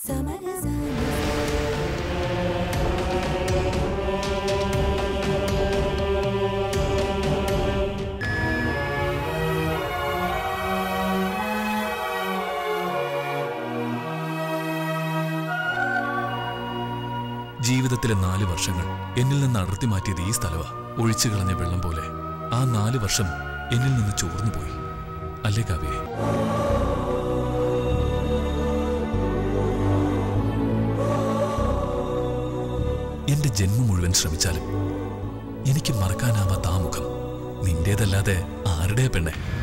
ജീവിതത്തിലെ നാല് വർഷങ്ങൾ എന്നിൽ നിന്ന് അടർത്തി മാറ്റിയത് ഈ സ്ഥലവാ ഒഴിച്ചു കളഞ്ഞ വെള്ളം പോലെ ആ നാല് വർഷം എന്നിൽ നിന്ന് ചോർന്നു പോയി അല്ലേ കാവ്യേ എന്റെ ജന്മം മുഴുവൻ ശ്രമിച്ചാലും എനിക്ക് മറക്കാനാവാത്ത ആ മുഖം നിന്റേതല്ലാതെ ആരുടെ പെണ്ണെ